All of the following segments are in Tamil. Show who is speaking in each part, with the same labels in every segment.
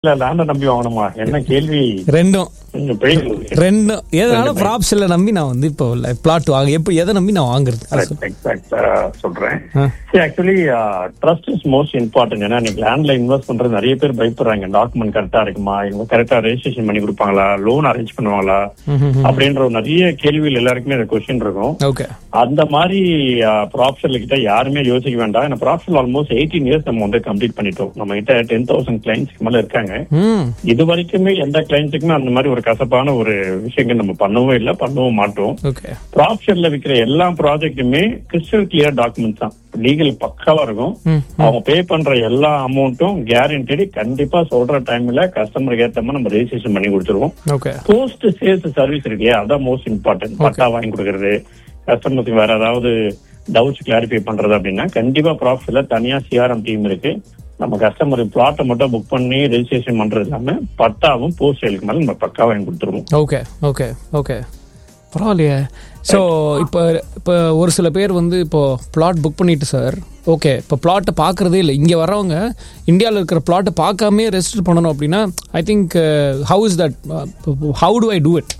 Speaker 1: இல்ல லேண்ட நம்பி வாங்கணுமா என்ன கேள்வி
Speaker 2: ரெண்டும்
Speaker 1: கொஞ்சம் போயிருக்கு
Speaker 2: ரெண்டும் எதனால ப்ராப்ஸ்ல நம்பி நான் வந்து இப்போ பிளாட் வாங்க எப்படி எதை நம்பி நான் வாங்குறது அது சொல்லு.
Speaker 1: எக்ஸாக்டா சொல்றேன்
Speaker 2: ஆ.
Speaker 1: Actually trust is most important ஏன்னா இன்னைக்கு லேண்ட்ல இன்வெஸ்ட் பண்றது நிறைய பேர் பயப்படுறாங்க டாக்குமெண்ட் கரெக்டா இருக்குமா இவங்க கரெக்டா ரெஜிஸ்ட்ரேஷன் பண்ணி கொடுப்பாங்களா லோன் அரேஞ்ச் பண்ணுவாங்களா அப்படின்ற ஒரு நிறைய கேள்விகள் எல்லாருக்குமே அந்த கொஸ்டின் இருக்கும்
Speaker 2: ஓகே
Speaker 1: அந்த மாதிரி ப்ராப்ஷல் கிட்ட யாருமே யோசிக்க வேண்டாம் ஏன்னா ப்ராப்ஷல் ஆல்மோஸ்ட் எயிட்டீன் இயர்ஸ் நம்ம வந்து கம்ப்ளீட் பண்ணிட்டோம் நம்ம கிட்ட டென் தௌசண்ட் கிளைண்ட்ஸ்க்கு மேல இருக்காங்க
Speaker 2: ம்
Speaker 1: இது வரைக்குமே எந்த கிளைண்ட்ஸுக்குமே அந்த மாதிரி ஒரு கசப்பான ஒரு விஷயங்கள் நம்ம பண்ணவும் இல்லை பண்ணவும் மாட்டோம்
Speaker 2: ஓகே
Speaker 1: ப்ராப்ஷன்ல விற்கிற எல்லா ப்ராஜெக்ட்டுமே கிறிஸ்டல் கிளியர் டாக்குமெண்ட்ஸ் தான் லீகல் பக்காவா இருக்கும்
Speaker 2: ம்
Speaker 1: அவங்க பே பண்ற எல்லா அமௌண்ட்டும் கேரண்டடி கண்டிப்பா சொல்ற டைம்ல கஸ்டமருக்கு ஏத்த மாதிரி நம்ம ரெஜிஸ்ட்ரேஷன் பண்ணி கொடுத்துருவோம்
Speaker 2: ஓகே
Speaker 1: போஸ்ட் சேல்ஸ் சர்வீஸ் இருக்கு அதான் மோஸ்ட் இம்பார்ட்டன்ட் பட்டா வாங்கி கொடுக்கறது கஸ்டமருக்கு வேற ஏதாவது டவுட்ஸ் கிளாரிஃபை பண்றது அப்படின்னா கண்டிப்பா ப்ராஃபிட்ல தனியா சிஆர்எம் டீம் இருக்கு நம்ம கஸ்டமருக்கு பிளாட்டை மட்டும் புக் பண்ணி ரெஜிஸ்ட்ரேஷன் பண்றது இல்லாம பட்டாவும் போஸ்ட் சேலுக்கு மேல நம்ம பக்கா வாங்கி கொடுத்துருவோம்
Speaker 2: ஓகே ஓகே ஓகே பரவாயில்லையே ஸோ இப்போ இப்போ ஒரு சில பேர் வந்து இப்போ பிளாட் புக் பண்ணிட்டு சார் ஓகே இப்போ பிளாட்டை பார்க்குறதே இல்லை இங்கே வரவங்க இந்தியாவில் இருக்கிற பிளாட்டை பார்க்காமே ரெஜிஸ்டர் பண்ணணும் அப்படின்னா I think how is that how to I do it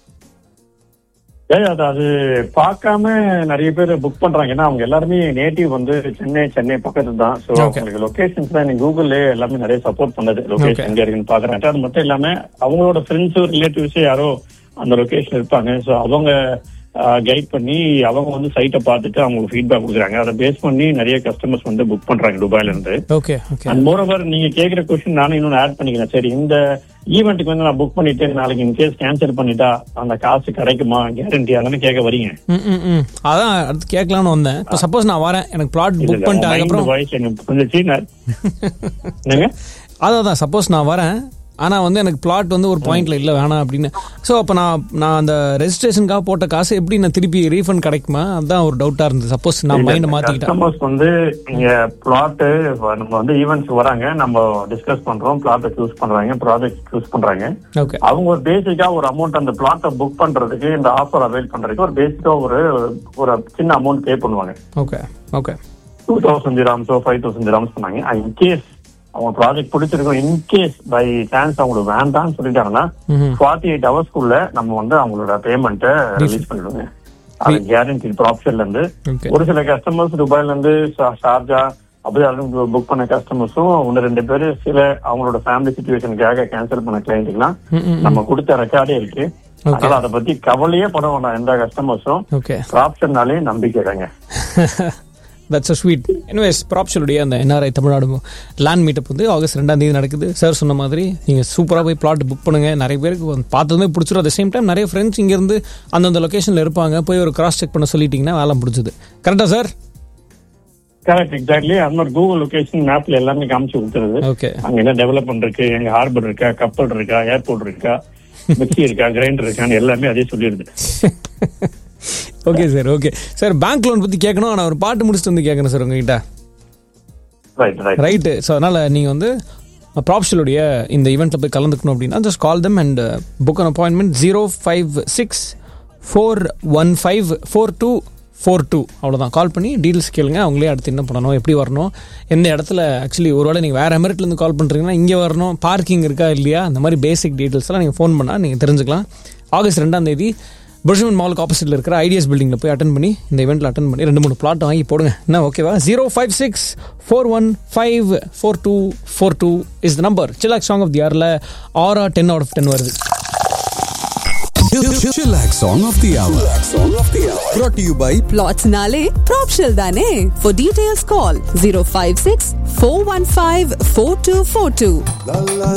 Speaker 1: ஏய், அது அது பார்க்காம நிறைய பேர் புக் பண்றாங்க ஏன்னா அவங்க எல்லாருமே நேட்டிவ் வந்து சென்னை சென்னை பக்கத்துல தான் சோ
Speaker 2: Okay.
Speaker 1: அவங்களுக்கு லொகேஷன்ஸ் தான் கூகுள்ல எல்லாமே நிறைய சப்போர்ட் பண்ணது
Speaker 2: Okay.
Speaker 1: லொகேஷன் எங்க இருக்குன்னு பாக்குறாங்க அது மட்டும் இல்லாம அவங்களோட ஃப்ரெண்ட்ஸ் ரிலேட்டிவ்ஸ் யாரோ அந்த லொகேஷன் இருப்பாங்க சோ அவங்க கைட் பண்ணி அவங்க வந்து சைட்டை பார்த்துட்டு அவங்களுக்கு ஃபீட்பேக் கொடுக்குறாங்க அதை பேஸ் பண்ணி நிறைய கஸ்டமர்ஸ் வந்து புக் பண்றாங்க துபாயில இருந்து
Speaker 2: ஓகே ஓகே
Speaker 1: அண்ட் மோரோவர் நீங்க கேக்குற கொஸ்டின் நானும் இன்னொன்னு ஆட் பண்ணிக்கிறேன் சரி இந்த ஈவெண்ட்டுக்கு வந்து நான் புக் பண்ணிட்டு நாளைக்கு இன்கேஸ் கேன்சல் பண்ணிட்டா அந்த காசு கிடைக்குமா கேரண்டி அதெல்லாம் கேட்க வரீங்க
Speaker 2: ம் ம் ம் அதான் அடுத்து கேட்கலான்னு வந்தேன் இப்போ சப்போஸ் நான் வரேன் எனக்கு பிளாட்
Speaker 1: இல்ல,
Speaker 2: புக்
Speaker 1: இல்ல,
Speaker 2: பண்ணிட்டு
Speaker 1: உங்க mind
Speaker 2: அதுக்கப்புறம்
Speaker 1: voice எனக்கு புரிஞ்சுச்சு. நான் என்னங்க
Speaker 2: அதான் தான் சப்போஸ் நான் வரேன் ஆனால் வந்து எனக்கு பிளாட் வந்து ஒரு பாயிண்ட்ல இல்லை வேணாம் அப்படின்னு ஸோ அப்போ நான் நான் அந்த ரெஜிஸ்ட்ரேஷனுக்காக போட்ட காசு எப்படி நான் திருப்பி ரீஃபண்ட் கிடைக்குமா அதுதான் ஒரு டவுட்டாக இருந்தது சப்போஸ் நான் மைண்டை மாற்றிக்கிட்டேன்
Speaker 1: கஸ்டமர்ஸ் வந்து இங்க பிளாட் நம்ம வந்து ஈவெண்ட்ஸ் வராங்க நம்ம டிஸ்கஸ் பண்றோம் பிளாட்டை சூஸ் பண்றாங்க ப்ராஜெக்ட் சூஸ் பண்றாங்க
Speaker 2: ஓகே
Speaker 1: அவங்க ஒரு பேசிக்கா ஒரு அமௌண்ட் அந்த பிளாட்டை புக் பண்றதுக்கு இந்த ஆஃபர் அவைல் பண்றதுக்கு ஒரு பேசிக்கா ஒரு ஒரு சின்ன அமௌண்ட் பே பண்ணுவாங்க
Speaker 2: ஓகே ஓகே
Speaker 1: டூ தௌசண்ட் ஜிராம்ஸோ ஃபைவ் தௌசண்ட் ஜிராம்ஸ் பண்ணாங்க இன்கேஸ் அவங்க ப்ராஜெக்ட் பிடிச்சிருக்கோம் இன்கேஸ் பை சான்ஸ் அவங்களுக்கு வேண்டாம்னு சொல்லிட்டாங்கன்னா
Speaker 2: ம்ஹும்.
Speaker 1: ஃபார்ட்டி எயிட் ஹவர்ஸ்க்குள்ள நம்ம வந்து அவங்களோட பேமெண்ட்டை ரிலீஸ் பண்ணிடுவோங்க அது கேரண்டி ப்ராப்ஷன்ல இருந்து
Speaker 2: ஓகே
Speaker 1: ஒரு சில கஸ்டமர்ஸ் துபாயில இருந்து ஷா- ஷார்ஜா அப்படியே புக் பண்ண கஸ்டமர்ஸும் ஒன்று ரெண்டு பேர் சில அவங்களோட ஃபேமிலி சுச்சுவேஷனுக்காக கேன்சல் பண்ண கிளைண்ட்டுக்கெல்லாம்
Speaker 2: ம், ம்,
Speaker 1: நம்ம கொடுத்த ரெக்கார்டே இருக்கு அதனால அதை பத்தி கவலையே பட வேண்டாம் எந்த கஸ்டமர்ஸும்
Speaker 2: ஓகே
Speaker 1: ப்ராப்ஷன்னாலே நம்பிக்கை தாங்க
Speaker 2: தட்ஸ் அ ஸ்வீட் எனிவேஸ் ப்ராப்ஷனுடைய அந்த என்ஆர்ஐ தமிழ்நாடு லேண்ட் மீட்டப் வந்து ஆகஸ்ட் ரெண்டாம் தேதி நடக்குது சார் சொன்ன மாதிரி நீங்கள் சூப்பராக போய் பிளாட் புக் பண்ணுங்க நிறைய பேருக்கு வந்து பார்த்ததுமே பிடிச்சிரும் அட் சேம் டைம் நிறைய ஃப்ரெண்ட்ஸ் இங்கேருந்து அந்தந்த லொக்கேஷனில் இருப்பாங்க போய் ஒரு கிராஸ் செக் பண்ண சொல்லிட்டீங்கன்னா வேலை முடிஞ்சுது கரெக்டாக சார்
Speaker 1: கரெக்ட் எக்ஸாக்ட்லி அந்த மாதிரி கூகுள் லொகேஷன் மேப்ல எல்லாமே காமிச்சு கொடுத்துருது
Speaker 2: ஓகே
Speaker 1: அங்க என்ன டெவலப்மெண்ட் இருக்கு எங்க ஹார்பர் இருக்கா கப்பல் இருக்கா ஏர்போர்ட் இருக்கா மிக்சி இருக்கா கிரைண்டர் இருக்கான்னு எல்லாமே அதே சொல்லிடுது
Speaker 2: okay sir okay sir bank loan பற்றி கேட்கணும் ஆனால் ஒரு பாட்டு முடிச்சுட்டு வந்து கேட்கணும் சார் உங்ககிட்ட
Speaker 1: ரைட் ரைட்
Speaker 2: ரைட்டு ஸோ அதனால் நீங்கள் வந்து ப்ராப்ஷலுடைய இந்த ஈவெண்ட்டில் போய் கலந்துக்கணும் அப்படின்னா just call them and book an appointment zero five six four one five four two four two அவ்வளோதான் கால் பண்ணி டீல்ஸ் கேளுங்க அவங்களே அடுத்து என்ன பண்ணணும் எப்படி வரணும் எந்த இடத்துல ஆக்சுவலி ஒருவேளை நீங்கள் வேறு எமிரேட்லேருந்து கால் பண்ணுறீங்கன்னா இங்கே வரணும் பார்க்கிங் இருக்கா இல்லையா அந்த மாதிரி பேசிக் டீட்டெயில்ஸ்லாம் நீங்கள் ஃபோன் பண்ணால் நீங்கள் தெரிஞ்சுக்கலாம் ஆகஸ்ட் ரெண்டாம் தேதி புர்ஷமன் மாலுக்கு ஆப்போசிட்ல இருக்கிற ஐடியாஸ் பில்டிங்ல போய் அட்டன் பண்ணி இந்த இவெண்ட்ல அட்டன் பண்ணி ரெண்டு மூணு பிளாட் வாங்கி போடுங்க என்ன ஓகேவா zero five six four one five four two four two is the number chillax song of the இயர்ல ஆரா டென் அவுட் ஆஃப் டென் வருது
Speaker 3: Chillax Song of the Hour. Brought to you by
Speaker 4: Plots Nale, Propshell Dane. For details, call 056 415 4242.